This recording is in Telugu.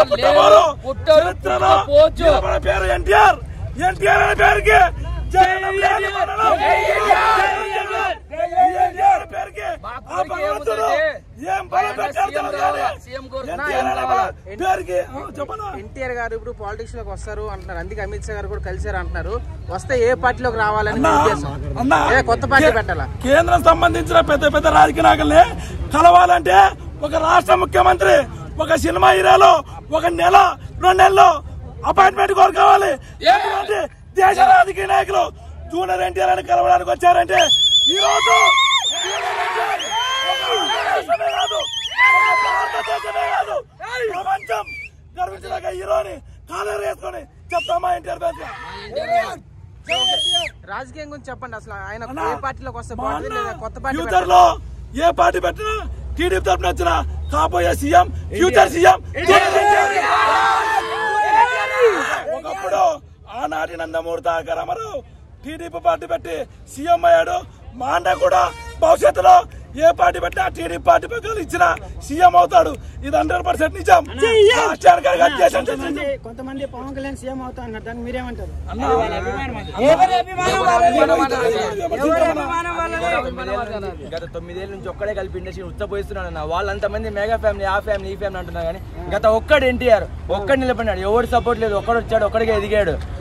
పుట్టబోరు పుట్టరు, చరిత్రలో పుట్టకపోవచ్చు. నిలబడే పేరు ఎన్టీఆర్ ఎన్టీఆర్ అనే పేరుకి జగన్ లేని మనలో. ఈ ఎన్టీఆర్ పేరుకి మా ఆ కోరిక భగవంతుడు ఏముందంటే ఏం బలం ఆయన పెట్టాడు సీఎం తెలియదు కావాలా? కానీ సీఎం కోరుతున్నా ఎన్టీఆర్ అనే ఆయన మన పేరుకి ఆ, చెప్పనా ఎన్టీఆర్ గారు ఇప్పుడు పాలిటిక్స్ లోకి వస్తారు అంటున్నారు అందుకే అమిత్ షా గారు కూడా కలిసారు అంటున్నారు వస్తే ఏ పార్టీలోకి రావాలని మీ అన్నా, ఉద్దేశం అన్నా, ఏ కొత్త పార్టీ కే- పెట్టాలా కేంద్రం సంబంధించిన పెద్ద పెద్ద రాజకీయ నాయకుల్ని కలవాలంటే ఒక రాష్ట్ర ముఖ్యమంత్రి ఒక సినిమా హీరోలో ఒక నెల రెండు నెలలు అపాయింట్మెంట్ కోరు కావాలి ఎందుకంటే దేశ రాజకీయ నాయకులు జూనియర్ ఎన్టీఆర్ అని కలవడానికి వచ్చారంటే ఈ రోజు జూనియర్ ఎన్టీఆర్ ఒక దేశమే కాదు, ఒక భారతదేశమే కాదు, ప్రపంచం గర్వించదగ్గ హీరోని కాలర్ వేసుకొని చెప్తామా ఎన్టీఆర్ పేరు రాజకీయం గురించి చెప్పండి అసలు ఆయన అన్నా, ఏ పార్టీలోకి వస్తే మా బాగుంటుంది అన్న లేదా కొత్త పార్టీ ఫ్యూచర్ లో ఏ పార్టీ పెట్టినా టీడీపీ తరఫున వచ్చిన కాబోయే సీఎం ఫ్యూచర్ సీఎం ఒకప్పుడు ఆనాటి నందమూరి తారక రామారావు టీడీపీ పార్టీ పెట్టి సీఎం అయ్యాడు మా అన్న కూడా భవిష్యత్తులో ఏ పార్టీ పెట్టినా టీడీపీ పార్టీ పక్కన ఇచ్చిన సీఎం అవుతాడు ఇది హండ్రెడ్ పర్సెంట్ నిజం రాష్ట్రానికి అది చేసిన కొంతమంది కొంతమంది పవన్ కళ్యాణ్ సీఎం అవుతా అన్నారు దానికి మీరేమంటారు గత తొమ్మిదేళ్ళ నుంచి ఒక్కడే కలిపి ఇండస్ట్రీ ఉత్తపోయిస్తున్నాడు అన్న వాళ్ళంతమంది మెగా ఫ్యామిలీ ఆ ఫ్యామిలీ ఈ ఫ్యామిలీ అంటున్నారు కానీ గత ఒక్కడు ఎన్టీఆర్ ఒక్కడు నిలబడినాడు ఎవరు సపోర్ట్ లేదు ఒక్కడు వచ్చాడు ఒక్కడికే ఎదిగాడు